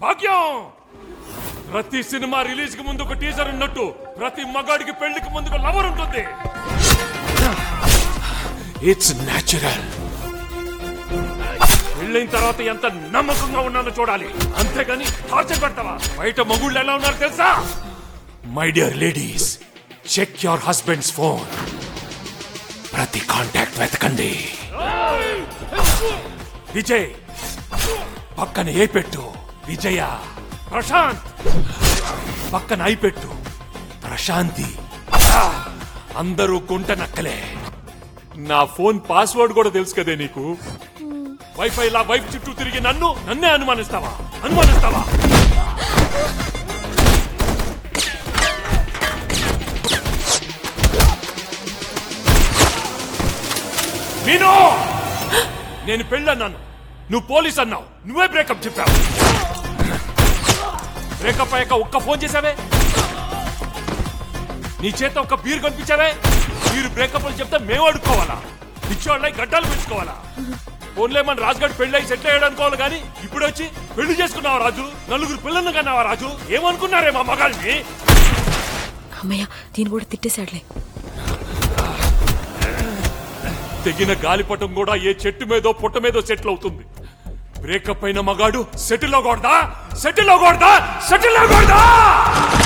భాగ్యం ప్రతి cinema release కి ముందు ఒక టీజర్ ఉన్నట్టు ప్రతి మగాడికి పెళ్లికి ముందు ఒక లవర్ ఉంటుంది ఇట్స్ న్యాచురల్ పెళ్ళైన తర్వాత ఎంత నమ్మకంగా ఉన్నానో చూడాలి అంతేగాని టార్చర్ పెడతావా బయట మగుళ్ళు ఎలా ఉన్నారు తెలుసా my dear ladies check your husband's phone ప్రతి కాంటాక్ట్ వెతకండి విజయ్ పక్కన ఏ పెట్టు విజయ ప్రశాంత్ పక్కన ఐ పెట్టు ప్రశాంతి ఆ, అందరూ గుంట నక్కలే నా ఫోన్ పాస్వర్డ్ కూడా తెలుసు కదే నీకు వైఫై లా వైఫ్ చుట్టూ తిరిగి నన్ను నన్నే అనుమానిస్తావా అనుమానిస్తావా మీను నేను పెళ్ళన్నాను నువ్వు పోలీస్ అన్నావు నువ్వే బ్రేకప్ చెప్పావు బ్రేకప్ అయ్యాక ఒక్క ఫోన్ చేసావే నీ చేత ఒక్క బీర్ కనిపించావే మీరు బ్రేకప్ అని చెప్తే మేము అడుక్కోవాలా పిచ్చోళ్ళై గడ్డలు పెంచుకోవాలా ఫోన్లే మన రాజుగారు పెళ్ళి అయి సెటిల్ అయ్యాడు అనుకోవాలి కానీ ఇప్పుడు వచ్చి పెళ్లి చేసుకున్నావా రాజు నలుగురు పిల్లలను కన్నావా రాజు ఏమనుకున్నారే మా మగాల్ని అమ్మయ్య దీని కూడా తిట్టేశాడులే తెగిన గాలిపటం కూడా ఏ చెట్టు మీదో పుట్ట మీదో సెటిల్ అవుతుంది బ్రేకప్ అయిన మగాడు సెటిల్ అవ్వకూడదా సెటిల్ అవ్వకూడదా సెటిల్ అవ్వకూడదా